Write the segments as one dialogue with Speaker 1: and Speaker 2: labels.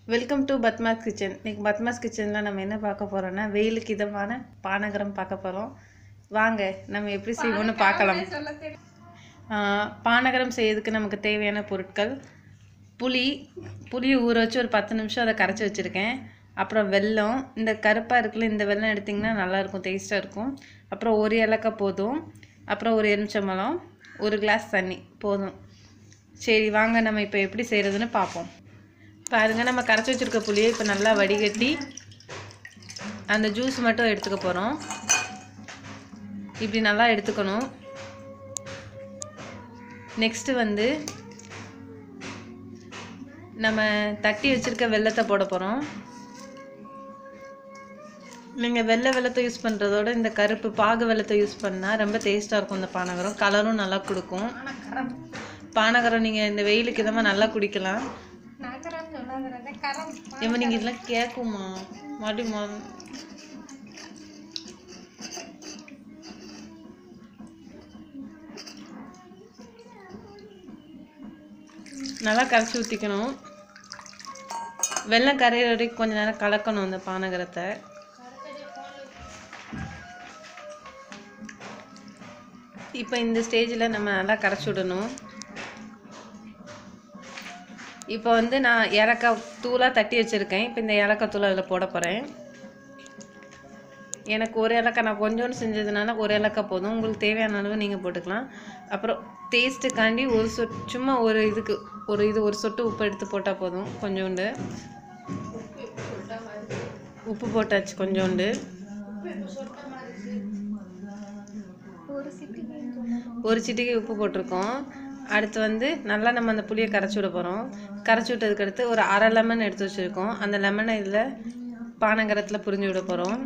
Speaker 1: welcome to Padma's kitchen இன்னைக்கு பத்மாஸ் கிச்சனில் நம்ம என்ன பார்க்க போகிறோம்னா வெயிலுக்கு இதமான பானகரம் பார்க்க போகிறோம் வாங்க நம்ம எப்படி செய்வோம்னு பார்க்கலாம் ஆ, பானகரம் செய்யறதுக்கு நமக்கு தேவையான பொருட்கள் புளி புளியை ஊற வச்சு ஒரு பத்து நிமிஷம் அதை கரைச்சி வச்சுருக்கேன் அப்புறம் வெல்லம் இந்த கருப்பாக இருக்குல்ல இந்த வெல்லம் எடுத்திங்கன்னா நல்லாயிருக்கும் டேஸ்ட்டாக இருக்கும் அப்புறம் ஒரு ஏலக்காய் போதும் அப்புறம் ஒரு எலுமிச்சம்பழம் ஒரு கிளாஸ் தண்ணி போதும் சரி வாங்க நம்ம இப்போ எப்படி செய்கிறதுன்னு பார்ப்போம் பாருங்க நம்ம கரைச்சி வச்சிருக்க புளியை இப்போ நல்லா வடிகட்டி அந்த ஜூஸ் மட்டும் எடுத்துக்க போகிறோம் இப்படி நல்லா எடுத்துக்கணும் நெக்ஸ்ட்டு வந்து நம்ம தட்டி வச்சிருக்க வெல்லத்தை போட போகிறோம் நீங்கள் வெள்ளை வெள்ளத்தை யூஸ் பண்ணுறதோட இந்த கருப்பு பாகு வெள்ளத்தை யூஸ் பண்ணால் ரொம்ப டேஸ்ட்டாக இருக்கும் இந்த பானகரம் கலரும் நல்லா கொடுக்கும் பானகரம் நீங்கள் இந்த வெயிலுக்கு இதமாக நல்லா குடிக்கலாம் ஏமா நீங்கள் இதெல்லாம் கேட்குமா மாட்டிமா நல்லா கரைச்சி ஊற்றிக்கணும் வெள்ளம் கரையிற வரைக்கும் கொஞ்ச நேரம் கலக்கணும் அந்த பானகரத்தை இப்போ இந்த ஸ்டேஜில் நம்ம நல்லா கரைச்சி விடணும் இப்போ வந்து நான் ஏலக்காய் தூளாக தட்டி வச்சுருக்கேன் இப்போ இந்த ஏலக்காய் தூள் அதில் போட போகிறேன் எனக்கு ஒரு ஏலக்காய் நான் கொஞ்சோண்டு செஞ்சதுனால ஒரு ஏலக்காய் போதும் உங்களுக்கு தேவையான அளவு நீங்கள் போட்டுக்கலாம் அப்புறம் டேஸ்ட்டுக்காண்டி ஒரு சொட் சும்மா ஒரு இதுக்கு ஒரு இது ஒரு சொட்டு உப்பு எடுத்து போட்டால் போதும் கொஞ்சோண்டு உப்பு போட்டாச்சு கொஞ்சோண்டு ஒரு சிட்டிகை உப்பு போட்டிருக்கோம் அடுத்து வந்து நல்லா நம்ம அந்த புளியை கரைச்சி விட போகிறோம் கரைச்சி விட்டதுக்கு அடுத்து ஒரு அரை லெமன் எடுத்து வச்சுருக்கோம் அந்த லெமனை இதில் பானகரத்தில் புரிஞ்சு விட போகிறோம்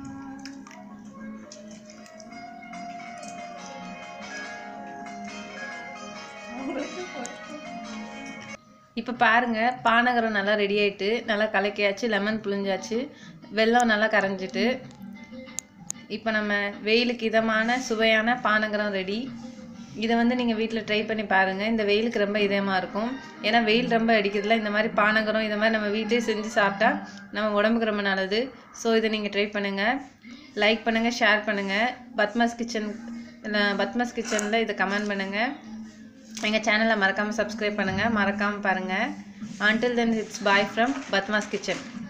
Speaker 1: இப்போ பாருங்க பானகரம் நல்லா ரெடி ஆயிட்டு நல்லா கலக்கியாச்சு லெமன் புழிஞ்சாச்சு வெல்லம் நல்லா கரைஞ்சிட்டு இப்போ நம்ம வெயிலுக்கு இதமான சுவையான பானகரம் ரெடி இதை வந்து நீங்கள் வீட்டில் ட்ரை பண்ணி பாருங்கள் இந்த வெயிலுக்கு ரொம்ப இதமாக இருக்கும் ஏன்னா வெயில் ரொம்ப அடிக்கிறதுல இந்த மாதிரி பானகரம் இதை மாதிரி நம்ம வீட்டிலே செஞ்சு சாப்பிட்டா நம்ம உடம்புக்கு ரொம்ப நல்லது ஸோ இதை நீங்கள் ட்ரை பண்ணுங்கள் லைக் பண்ணுங்கள் ஷேர் பண்ணுங்கள் பத்மாஸ் கிச்சன் பத்மாஸ் கிச்சனில் இதை கமெண்ட் பண்ணுங்கள் எங்கள் சேனலை மறக்காமல் சப்ஸ்கிரைப் பண்ணுங்கள் மறக்காமல் பாருங்கள் until then it's bye from Padma's kitchen